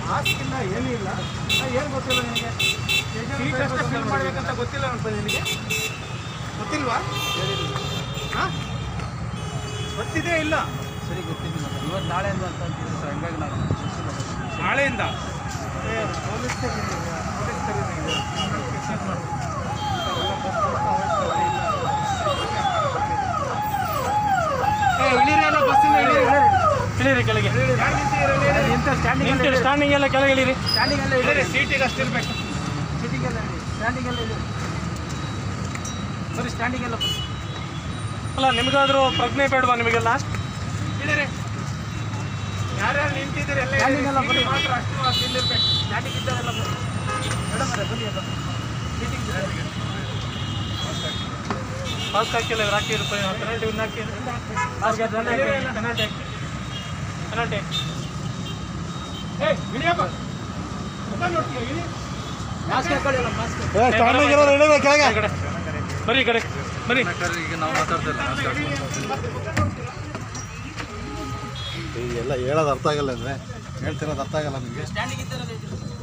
Mask ಇಲ್ಲ ಏನೂ ಇಲ್ಲ ಏನು ಗೊತ್ತಿಲ್ಲ ನಿನಗೆ ಸೀಟ್ ಅಷ್ಟೇ ಫಿಲ್ ಮಾಡ್ಬೇಕಂತ ಗೊತ್ತಿಲ್ಲ ಅನ್ಪ ನಿನಗೆ ಗೊತ್ತಿಲ್ವಾ ಹಾಂ ಗೊತ್ತಿದೆ ಇಲ್ಲ ಸರಿ ಗೊತ್ತಿಲ್ಲ ಇವತ್ತು ನಾಳೆಯಿಂದ ಅಂತ ಅಂತಿದ್ರು ಸರ್ ಹಂಗಾಗಿ ನಾನು ನಾಳೆಯಿಂದ ಏ, ಪೊಲೀಸ್ ಕರೀರಿ, ಪೊಲೀಸ್ ಕರೀರಿ. ಚೆಕ್ ಮಾಡು. ಎಲ್ಲ ಬಸ್ ಬರ್ತಾ ಹೋಗ್ತವೆ, ಇಲ್ಲ. ಏ, ಇಳೀರಿ ಎಲ್ಲ ಬಸ್ಸಿಂದ ಇಳೀರಿ. ಇಳಿರಿ ಕೆಳಗೆ ಯಾರು ನಿಂತಿದ್ದೀರ ಇಳೀರಿ. ಇಂಥ ಸ್ಟ್ಯಾಂಡಿಂಗ್ ನಿಂತು ಸ್ಟ್ಯಾಂಡಿಂಗ್ ಎಲ್ಲ ಕೆಳಗೆ ಇಳಿರಿ ಸ್ಟ್ಯಾಂಡಿಂಗ್ ಎಲ್ಲ ಇಳೀರಿ, ಸೀಟಿಗೆ ಅಷ್ಟಿರ್ಬೇಕು ಸಿಟಿಂಗ್ ಎಲ್ಲ ಇಳಿ ಸ್ಟ್ಯಾಂಡಿಂಗ್ ಎಲ್ಲ ಇಳಿ ಬರೀ ಸ್ಟ್ಯಾಂಡಿಂಗ್ ಎಲ್ಲ ಅಲ್ಲ ನಿಮಗಾದ್ರೂ ಪ್ರಜ್ಞೆ ಬೇಡವಾ ನಿಮಗೆಲ್ಲ ಇಳೀರಿ. ಯಾರ್ಯಾರು ನಿಂತಿದ್ದೀರಿ ಎಲ್ಲ ಸ್ಟ್ಯಾಂಡಿಂಗ್ ಇಳೀರಿ. ಎಲ್ಲ ಸೀಟ್ ಬನ್ನಿ. ಮಾತ್ರ ಅಷ್ಟು ಅಷ್ಟಿರ್ಬೇಕು ಸ್ಟ್ಯಾಂಡಿಂಗ್ ಇದ್ದಾರೆಲ್ಲ ಮೇಡಮ್ ಅವರೇ ಬನ್ನಿ ಎಲ್ಲ ಸೀಟಿಂಗ್ ಮಾಸ್ಕ್ ಹಾಕಿಲ್ಲ ಇವ್ರು ಹಾಕಿ ರೂಪಾಯಿ ಪೆನಾಲ್ಟಿ ಇವ್ರನ್ನ ಹಾಕಿ ಅವ್ರಿಗೆ ದಂಡ ಹಾಕಿ ಪೆನಾಲ್ಟಿ ಹಾಕಿ ಪೆನಾಲ್ಟಿ ಏ ಇಳಿಯಪ್ಪ ಮುಖ ನೋಡ್ತೀಯ ಇಳಿ ಮಾಸ್ಕ್ ಹಾಕೊಳ್ಳಿ ಅಲ್ಲ ಮಾಸ್ಕ್ ಈ ಕಡೆ ಬರೀ ಈ ಕಡೆ ಬರೀ ಎಲ್ಲ ಹೇಳೋದು ಅರ್ಥ ಆಗಲ್ಲ ಅಂದರೆ ಹೇಳ್ತಿರೋದು ಅರ್ಥ ಆಗಲ್ಲ ನಿಮಗೆ ಸ್ಟ್ಯಾಂಡಿಂಗ್ ಇದ್ದಾರಲ್ಲ ಇದ್ರು